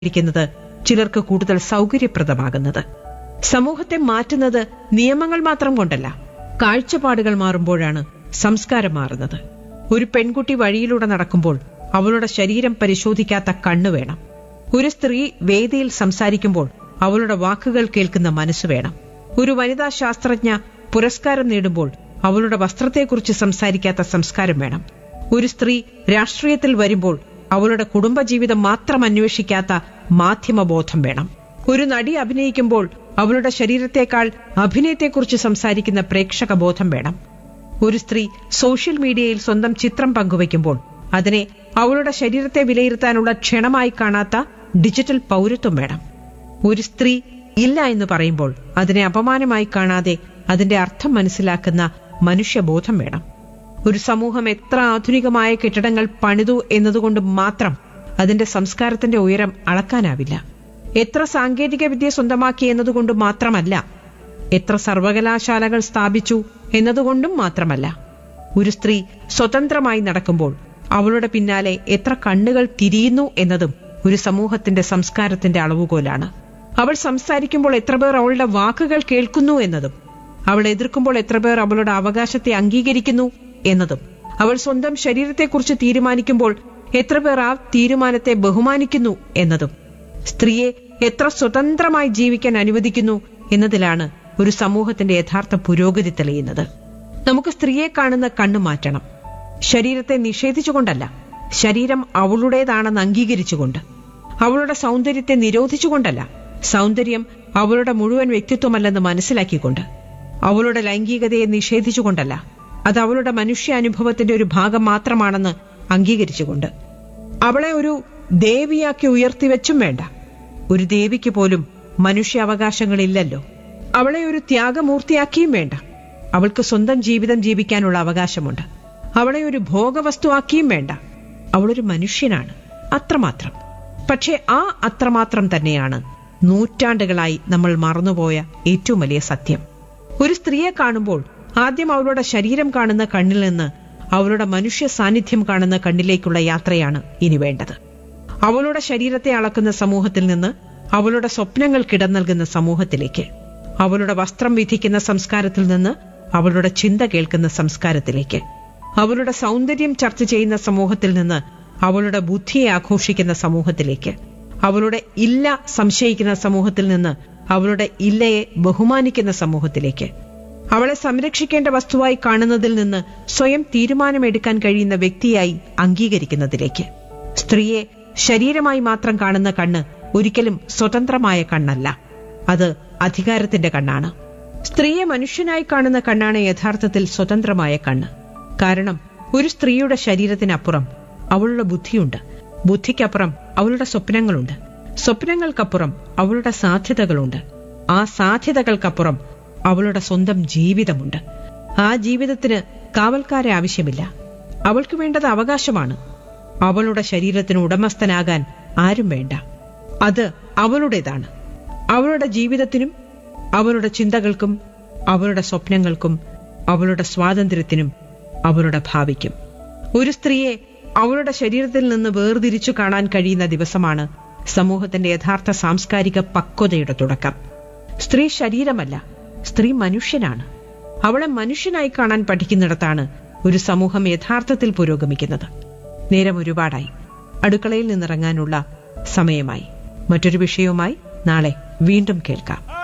ഇരിക്കുന്നത് ചിലർക്ക് കൂടുതൽ സൗകര്യപ്രദമാകുന്നത് സമൂഹത്തെ മാറ്റുന്നത് നിയമങ്ങൾ മാത്രം കൊണ്ടല്ല കാഴ്ചപ്പാടുകൾ മാറുമ്പോഴാണ് സംസ്കാരം മാറുന്നത് ഒരു പെൺകുട്ടി വഴിയിലൂടെ നടക്കുമ്പോൾ അവളുടെ ശരീരം പരിശോധിക്കാത്ത കണ്ണു വേണം ഒരു സ്ത്രീ വേദിയിൽ സംസാരിക്കുമ്പോൾ അവളുടെ വാക്കുകൾ കേൾക്കുന്ന മനസ്സ് വേണം ഒരു വനിതാ ശാസ്ത്രജ്ഞ പുരസ്കാരം നേടുമ്പോൾ അവളുടെ വസ്ത്രത്തെക്കുറിച്ച് സംസാരിക്കാത്ത സംസ്കാരം വേണം ഒരു സ്ത്രീ രാഷ്ട്രീയത്തിൽ വരുമ്പോൾ അവളുടെ കുടുംബജീവിതം മാത്രം അന്വേഷിക്കാത്ത മാധ്യമബോധം വേണം ഒരു നടി അഭിനയിക്കുമ്പോൾ അവളുടെ ശരീരത്തെക്കാൾ അഭിനയത്തെക്കുറിച്ച് സംസാരിക്കുന്ന പ്രേക്ഷക ബോധം വേണം ഒരു സ്ത്രീ സോഷ്യൽ മീഡിയയിൽ സ്വന്തം ചിത്രം പങ്കുവയ്ക്കുമ്പോൾ അതിനെ അവളുടെ ശരീരത്തെ വിലയിരുത്താനുള്ള ക്ഷണമായി കാണാത്ത ഡിജിറ്റൽ പൗരത്വം വേണം ഒരു സ്ത്രീ ഇല്ല എന്ന് പറയുമ്പോൾ അതിനെ അപമാനമായി കാണാതെ അതിന്റെ അർത്ഥം മനസ്സിലാക്കുന്ന മനുഷ്യബോധം വേണം ഒരു സമൂഹം എത്ര ആധുനികമായ കെട്ടിടങ്ങൾ പണിതു എന്നതുകൊണ്ട് മാത്രം അതിന്റെ സംസ്കാരത്തിന്റെ ഉയരം അളക്കാനാവില്ല എത്ര സാങ്കേതിക വിദ്യ സ്വന്തമാക്കി എന്നതുകൊണ്ട് മാത്രമല്ല എത്ര സർവകലാശാലകൾ സ്ഥാപിച്ചു എന്നതുകൊണ്ടും മാത്രമല്ല ഒരു സ്ത്രീ സ്വതന്ത്രമായി നടക്കുമ്പോൾ അവളുടെ പിന്നാലെ എത്ര കണ്ണുകൾ തിരിയുന്നു എന്നതും ഒരു സമൂഹത്തിന്റെ സംസ്കാരത്തിന്റെ അളവുകോലാണ് അവൾ സംസാരിക്കുമ്പോൾ എത്ര പേർ അവളുടെ വാക്കുകൾ കേൾക്കുന്നു എന്നതും അവൾ എതിർക്കുമ്പോൾ എത്ര പേർ അവളുടെ അവകാശത്തെ അംഗീകരിക്കുന്നു എന്നതും അവൾ സ്വന്തം ശരീരത്തെക്കുറിച്ച് തീരുമാനിക്കുമ്പോൾ എത്ര പേർ ആ തീരുമാനത്തെ ബഹുമാനിക്കുന്നു എന്നതും സ്ത്രീയെ എത്ര സ്വതന്ത്രമായി ജീവിക്കാൻ അനുവദിക്കുന്നു എന്നതിലാണ് ഒരു സമൂഹത്തിന്റെ യഥാർത്ഥ പുരോഗതി തെളിയുന്നത് നമുക്ക് സ്ത്രീയെ കാണുന്ന കണ്ണു മാറ്റണം ശരീരത്തെ നിഷേധിച്ചുകൊണ്ടല്ല ശരീരം അവളുടേതാണെന്ന് അംഗീകരിച്ചുകൊണ്ട് അവളുടെ സൗന്ദര്യത്തെ നിരോധിച്ചുകൊണ്ടല്ല സൗന്ദര്യം അവളുടെ മുഴുവൻ വ്യക്തിത്വമല്ലെന്ന് മനസ്സിലാക്കിക്കൊണ്ട് അവളുടെ ലൈംഗികതയെ നിഷേധിച്ചുകൊണ്ടല്ല അത് അവളുടെ മനുഷ്യാനുഭവത്തിന്റെ ഒരു ഭാഗം മാത്രമാണെന്ന് അംഗീകരിച്ചുകൊണ്ട് അവളെ ഒരു ദേവിയാക്കി ഉയർത്തിവെച്ചും വേണ്ട ഒരു ദേവിക്ക് പോലും മനുഷ്യാവകാശങ്ങളില്ലല്ലോ അവളെ ഒരു ത്യാഗമൂർത്തിയാക്കിയും വേണ്ട അവൾക്ക് സ്വന്തം ജീവിതം ജീവിക്കാനുള്ള അവകാശമുണ്ട് അവളെ ഒരു ഭോഗവസ്തുവാക്കിയും വേണ്ട അവളൊരു മനുഷ്യനാണ് അത്രമാത്രം പക്ഷേ ആ അത്രമാത്രം തന്നെയാണ് നൂറ്റാണ്ടുകളായി നമ്മൾ മറന്നുപോയ ഏറ്റവും വലിയ സത്യം ഒരു സ്ത്രീയെ കാണുമ്പോൾ ആദ്യം അവളുടെ ശരീരം കാണുന്ന കണ്ണിൽ നിന്ന് അവളുടെ മനുഷ്യ സാന്നിധ്യം കാണുന്ന കണ്ണിലേക്കുള്ള യാത്രയാണ് ഇനി വേണ്ടത് അവളുടെ ശരീരത്തെ അളക്കുന്ന സമൂഹത്തിൽ നിന്ന് അവളുടെ സ്വപ്നങ്ങൾ കിടന്നൽകുന്ന സമൂഹത്തിലേക്ക് അവളുടെ വസ്ത്രം വിധിക്കുന്ന സംസ്കാരത്തിൽ നിന്ന് അവളുടെ ചിന്ത കേൾക്കുന്ന സംസ്കാരത്തിലേക്ക് അവളുടെ സൗന്ദര്യം ചർച്ച ചെയ്യുന്ന സമൂഹത്തിൽ നിന്ന് അവളുടെ ബുദ്ധിയെ ആഘോഷിക്കുന്ന സമൂഹത്തിലേക്ക് അവളുടെ ഇല്ല സംശയിക്കുന്ന സമൂഹത്തിൽ നിന്ന് അവളുടെ ഇല്ലയെ ബഹുമാനിക്കുന്ന സമൂഹത്തിലേക്ക് അവളെ സംരക്ഷിക്കേണ്ട വസ്തുവായി കാണുന്നതിൽ നിന്ന് സ്വയം തീരുമാനമെടുക്കാൻ കഴിയുന്ന വ്യക്തിയായി അംഗീകരിക്കുന്നതിലേക്ക് സ്ത്രീയെ ശരീരമായി മാത്രം കാണുന്ന കണ്ണ് ഒരിക്കലും സ്വതന്ത്രമായ കണ്ണല്ല അത് അധികാരത്തിന്റെ കണ്ണാണ് സ്ത്രീയെ മനുഷ്യനായി കാണുന്ന കണ്ണാണ് യഥാർത്ഥത്തിൽ സ്വതന്ത്രമായ കണ്ണ് കാരണം ഒരു സ്ത്രീയുടെ ശരീരത്തിനപ്പുറം അവളുടെ ബുദ്ധിയുണ്ട് ബുദ്ധിക്കപ്പുറം അവളുടെ സ്വപ്നങ്ങളുണ്ട് സ്വപ്നങ്ങൾക്കപ്പുറം അവളുടെ സാധ്യതകളുണ്ട് ആ സാധ്യതകൾക്കപ്പുറം അവളുടെ സ്വന്തം ജീവിതമുണ്ട് ആ ജീവിതത്തിന് കാവൽക്കാരെ ആവശ്യമില്ല അവൾക്ക് വേണ്ടത് അവകാശമാണ് അവളുടെ ശരീരത്തിന് ഉടമസ്ഥനാകാൻ ആരും വേണ്ട അത് അവളുടേതാണ് അവളുടെ ജീവിതത്തിനും അവളുടെ ചിന്തകൾക്കും അവളുടെ സ്വപ്നങ്ങൾക്കും അവളുടെ സ്വാതന്ത്ര്യത്തിനും അവളുടെ ഭാവിക്കും ഒരു സ്ത്രീയെ അവളുടെ ശരീരത്തിൽ നിന്ന് വേർതിരിച്ചു കാണാൻ കഴിയുന്ന ദിവസമാണ് സമൂഹത്തിന്റെ യഥാർത്ഥ സാംസ്കാരിക പക്വതയുടെ തുടക്കം സ്ത്രീ ശരീരമല്ല സ്ത്രീ മനുഷ്യനാണ് അവളെ മനുഷ്യനായി കാണാൻ പഠിക്കുന്നിടത്താണ് ഒരു സമൂഹം യഥാർത്ഥത്തിൽ പുരോഗമിക്കുന്നത് നേരം ഒരുപാടായി അടുക്കളയിൽ നിന്നിറങ്ങാനുള്ള സമയമായി മറ്റൊരു വിഷയവുമായി നാളെ വീണ്ടും കേൾക്കാം